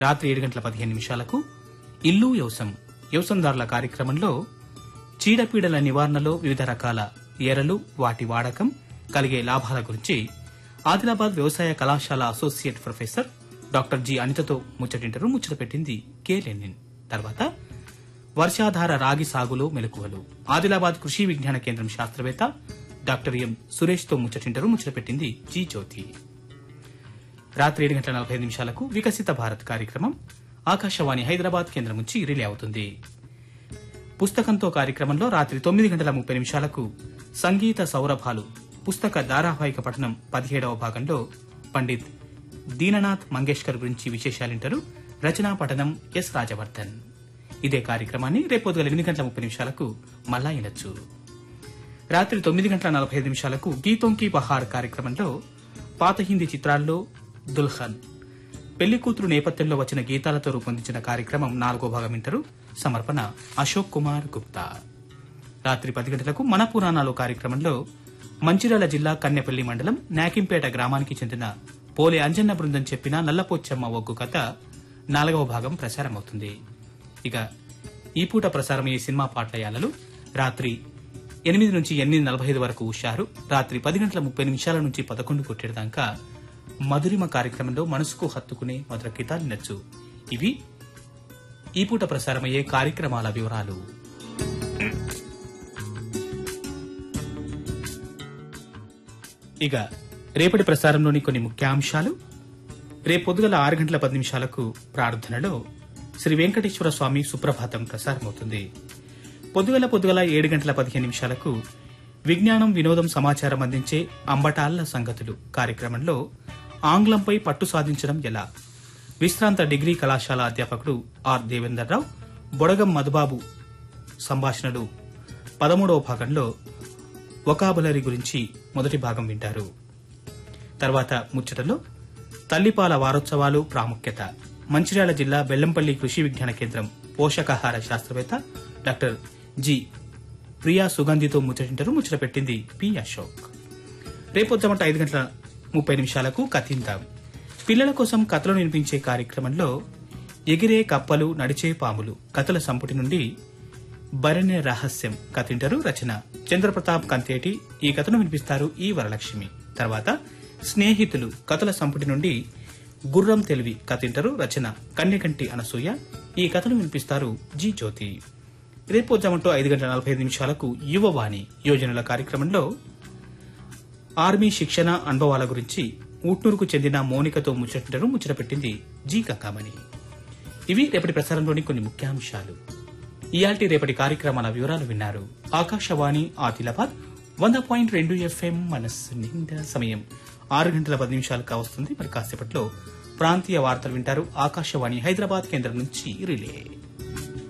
రాత్రి ఏడు గంటల పదిహేను నిమిషాలకు ఇల్లు వ్యవసం వ్యవసందారుల కార్యక్రమంలో చీడపీడల నివారణలో వివిధ రకాల ఎరలు వాటి వాడకం కలిగే లాభాల గురించి ఆదిలాబాద్ వ్యవసాయ కళాశాల అసోసియేట్ ప్రొఫెసర్ డాక్టర్ జి అనితతో ముచ్చటింటారు ముచ్చట పెట్టింది కె లెనిన్ తర్వాత వర్షాధార రాగి సాగులో మెలకువలు ఆదిలాబాద్ కృషి విజ్ఞాన కేంద్రం శాస్త్రవేత్త డాక్టర్ ఎం సురేష్ తో ముచ్చటింటారు ముచ్చట పెట్టింది జి జ్యోతి రాత్రి ఏడు గంటల నలభై ఐదు నిమిషాలకు వికసిత భారత్ కార్యక్రమం ఆకాశవాణి హైదరాబాద్ కేంద్రం నుంచి రిలే అవుతుంది పుస్తకంతో కార్యక్రమంలో రాత్రి తొమ్మిది గంటల ముప్పై నిమిషాలకు సంగీత సౌరభాలు పుస్తక ధారావాహిక పఠనం పదిహేడవ భాగంలో పండిత్ దీననాథ్ మంగేష్కర్ గురించి విశేషాలింటారు రచనా పఠనం ఎస్ రాజవర్ధన్ ఇదే కార్యక్రమాన్ని రేపొద్దుగల ఎనిమిది గంటల ముప్పై నిమిషాలకు మళ్ళా వినొచ్చు రాత్రి తొమ్మిది గంటల నలభై ఐదు నిమిషాలకు గీతోంకి బహార్ కార్యక్రమంలో పాత హిందీ చిత్రాల్లో దుల్హన్ పెళ్లి కూతురు నేపథ్యంలో వచ్చిన గీతాలతో రూపొందించిన కార్యక్రమం నాలుగో భాగం వింటారు సమర్పణ అశోక్ కుమార్ గుప్తా రాత్రి పది గంటలకు మన పురాణాలు కార్యక్రమంలో మంచిర్యాల జిల్లా కన్నెపల్లి మండలం నాకింపేట గ్రామానికి చెందిన పోలే అంజన్న బృందం చెప్పిన నల్లపోచ్చమ్మ ఒగ్గు కథ నాలుగవ భాగం ప్రసారమవుతుంది ఇక ఈ పూట ప్రసారమయ్యే సినిమా పాటలయాలలు రాత్రి ఎనిమిది నుంచి ఎనిమిది నలభై ఐదు వరకు ఉషారు రాత్రి పది గంటల ముప్పై నిమిషాల నుంచి పదకొండు కొట్టేదాకా మధురిమ కార్యక్రమంలో మనసుకు హత్తుకునే మధుర గీతాలు నచ్చు ఇవి ఈ పూట ప్రసారమయ్యే కార్యక్రమాల వివరాలు ఇక రేపటి ప్రసారంలోని కొన్ని ముఖ్యాంశాలు రేపు పొద్దుగల ఆరు గంటల పది నిమిషాలకు ప్రార్థనలో శ్రీ వెంకటేశ్వర స్వామి సుప్రభాతం ప్రసారమవుతుంది పొద్దుగల పొద్దుగల ఏడు గంటల పదిహేను నిమిషాలకు విజ్ఞానం వినోదం సమాచారం అందించే అంబటాళ్ల సంగతులు కార్యక్రమంలో ఆంగ్లంపై పట్టు సాధించడం ఎలా విశ్రాంత డిగ్రీ కళాశాల అధ్యాపకుడు ఆర్ దేవేందర్రావు బొడగం మధుబాబు సంభాషణలు పదమూడవ భాగంలో ఒకాబులరీ గురించి మొదటి భాగం వింటారు తర్వాత ముచ్చటలో తల్లిపాల వారోత్సవాలు ప్రాముఖ్యత మంచిర్యాల జిల్లా బెల్లంపల్లి కృషి విజ్ఞాన కేంద్రం పోషకాహార శాస్త్రవేత్త డాక్టర్ జి ప్రియా సుగంధితో ముచ్చటింటారు ముచ్చట పెట్టింది పి అశోక్ రేపొద్దమట ఐదు గంటల ముప్పై నిమిషాలకు కథిందాం పిల్లల కోసం కథలు వినిపించే కార్యక్రమంలో ఎగిరే కప్పలు నడిచే పాములు కథల సంపుటి నుండి బరణ్య రహస్యం కథింటారు రచన చంద్రప్రతాప్ కంతేటి ఈ కథను వినిపిస్తారు ఈ వరలక్ష్మి తర్వాత స్నేహితులు కథల సంపుటి నుండి గుర్రం తెలివి కథింటారు రచన కన్యకంటి అనసూయ ఈ కథను వినిపిస్తారు జి జ్యోతి రేపు జమంటూ ఐదు గంటల నలభై ఐదు నిమిషాలకు యువవాణి యోజనల కార్యక్రమంలో ఆర్మీ శిక్షణ అనుభవాల గురించి ఊట్నూరుకు చెందిన మౌనికతో ముచ్చటింటారు ముచ్చట పెట్టింది జి కంకామణి ఇవి రేపటి ప్రసారంలోని కొన్ని ముఖ్యాంశాలు ఇయాల్టి రేపటి కార్యక్రమాల వివరాలు విన్నారు ఆకాశవాణి ఆదిలాబాద్ వంద పాయింట్ రెండు ఎఫ్ఎం మనస్సు నిండా సమయం ఆరు గంటల పది నిమిషాలు కావస్తుంది మరి కాసేపట్లో ప్రాంతీయ వార్తలు వింటారు ఆకాశవాణి హైదరాబాద్ కేంద్రం నుంచి రిలే